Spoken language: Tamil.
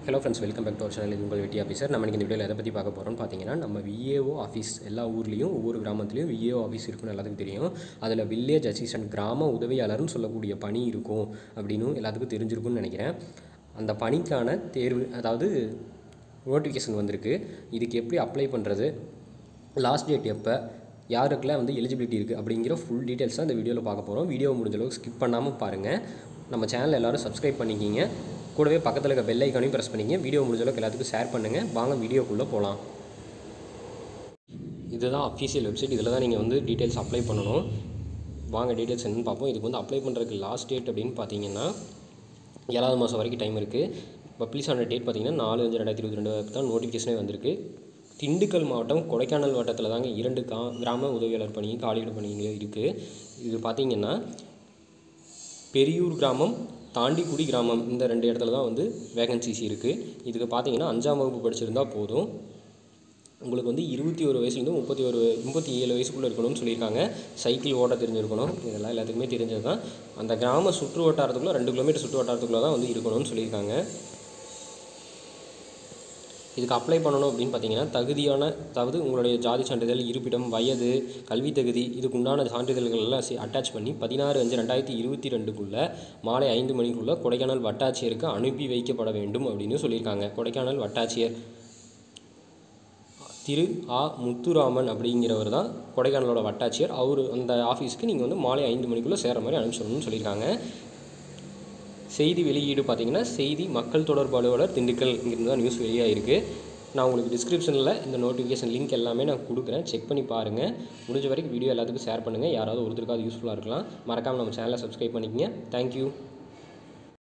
hello friends welcome back to our channel இது உங்கள் வெட்டி ஆஃபீஸர் நம்ம இன்னைக்கு இந்த வீடியோவில் எதை பற்றி பார்க்க போகிறோம்னு பார்த்தீங்கன்னா நம்ம விஏஓ ஆஃபீஸ் எல்லா ஊர்லேயும் ஒவ்வொரு கிராமத்துலேயும் விஏஓ ஆஃபீஸ் இருக்குன்னு எல்லாத்துக்கும் தெரியும் அதில் வில்லேஜ் அசிஸ்டன்ட் கிராம உதவியாளர்னு சொல்லக்கூடிய பணி இருக்கும் அப்படின்னு எல்லாத்துக்கும் தெரிஞ்சிருக்கும்னு நினைக்கிறேன் அந்த பணிக்கான தேர்வு அதாவது நோட்டிஃபிகேஷன் வந்திருக்கு இதுக்கு எப்படி அப்ளை பண்ணுறது லாஸ்ட் டேட் எப்போ யாருக்கெல்லாம் வந்து எலிஜிபிலிட்டி இருக்குது அப்படிங்கிற ஃபுல் டீட்டெயில்ஸ் தான் இந்த வீடியோவில் பார்க்க போகிறோம் வீடியோ முடிஞ்ச அளவுக்கு ஸ்கிப் பண்ணாமல் பாருங்கள் நம்ம சேனல் எல்லோரும் சப்ஸ்கிரைப் பண்ணிக்கிங்க கூடவே பக்கத்தில் இருக்க பெல் ஐக்கானையும் ப்ரெஸ் பண்ணிங்க வீடியோ முடிஞ்ச அளவுக்கு எல்லாத்துக்கும் ஷேர் பண்ணுங்கள் வாங்க வீடியோக்குள்ளே போகலாம் இதுதான் அஃபீஷியல் வெப்சைட் இதில் தான் நீங்கள் வந்து டீட்டெயில்ஸ் அப்ளை பண்ணணும் வாங்க டீட்டெயில்ஸ் என்னன்னு பார்ப்போம் இதுக்கு வந்து அப்ளை பண்ணுறதுக்கு லாஸ்ட் டேட் அப்படின்னு பார்த்தீங்கன்னா ஏழாவது மாதம் வரைக்கும் டைம் இருக்குது பப்ளிஷ் ஆன டேட் பார்த்தீங்கன்னா நாலு அஞ்சு ரெண்டாயிரத்தி இருபத்தி ரெண்டு தான் நோட்டிஃபிகேஷனே வந்திருக்கு திண்டுக்கல் மாவட்டம் கொடைக்கானல் வட்டத்தில் தாங்க இரண்டு கா கிராம உதவியாளர் பணியும் காலியிட பணியும் இருக்குது இது பார்த்தீங்கன்னா பெரியூர் கிராமம் தாண்டிக்குடி கிராமம் இந்த ரெண்டு இடத்துல தான் வந்து வேகன்சிஸ் இருக்குது இதுக்கு பார்த்தீங்கன்னா அஞ்சாம் வகுப்பு படிச்சிருந்தா போதும் உங்களுக்கு வந்து இருபத்தி ஒரு வயசுலேருந்து முப்பத்தி ஒரு முப்பத்தி ஏழு வயசுக்குள்ளே இருக்கணும்னு சொல்லியிருக்காங்க சைக்கிள் ஓட்ட தெரிஞ்சிருக்கணும் இதெல்லாம் எல்லாத்துக்குமே தெரிஞ்சது தான் அந்த கிராம சுற்று வட்டாரத்துக்குள்ளே ரெண்டு கிலோமீட்டர் சுற்று வட்டாரத்துக்குள்ளே தான் வந்து இருக்கணும்னு சொல்லியிருக்காங்க இதுக்கு அப்ளை பண்ணணும் அப்படின்னு பார்த்தீங்கன்னா தகுதியான அதாவது உங்களுடைய ஜாதி சான்றிதழ் இருப்பிடம் வயது கல்வி தகுதி இதுக்கு உண்டான சான்றிதழ்கள் எல்லாம் அட்டாச் பண்ணி பதினாறு அஞ்சு ரெண்டாயிரத்தி இருபத்தி ரெண்டுக்குள்ளே மாலை ஐந்து மணிக்குள்ளே கொடைக்கானல் வட்டாட்சியருக்கு அனுப்பி வைக்கப்பட வேண்டும் அப்படின்னு சொல்லியிருக்காங்க கொடைக்கானல் வட்டாட்சியர் திரு ஆ முத்துராமன் அப்படிங்கிறவர் தான் கொடைக்கானலோட வட்டாட்சியர் அவர் அந்த ஆஃபீஸ்க்கு நீங்கள் வந்து மாலை ஐந்து மணிக்குள்ளே சேர மாதிரி அனுப்பிச்சிடணும்னு சொல்லியிருக்காங்க செய்தி வெளியீடு பார்த்தீங்கன்னா செய்தி மக்கள் தொடர்பு அலுவலர் திண்டுக்கல் இங்கிருந்து தான் நியூஸ் வெளியாகிருக்கு நான் உங்களுக்கு டிஸ்கிரிப்ஷனில் இந்த நோட்டிஃபிகேஷன் லிங்க் எல்லாமே நான் கொடுக்குறேன் செக் பண்ணி பாருங்கள் முடிஞ்ச வரைக்கும் வீடியோ எல்லாத்துக்கும் ஷேர் பண்ணுங்கள் யாராவது ஒருத்தருக்காவது யூஸ்ஃபுல்லாக இருக்கலாம் மறக்காமல் நம்ம சேனலை சப்ஸ்கிரைப் பண்ணிக்கங்க தேங்க்யூ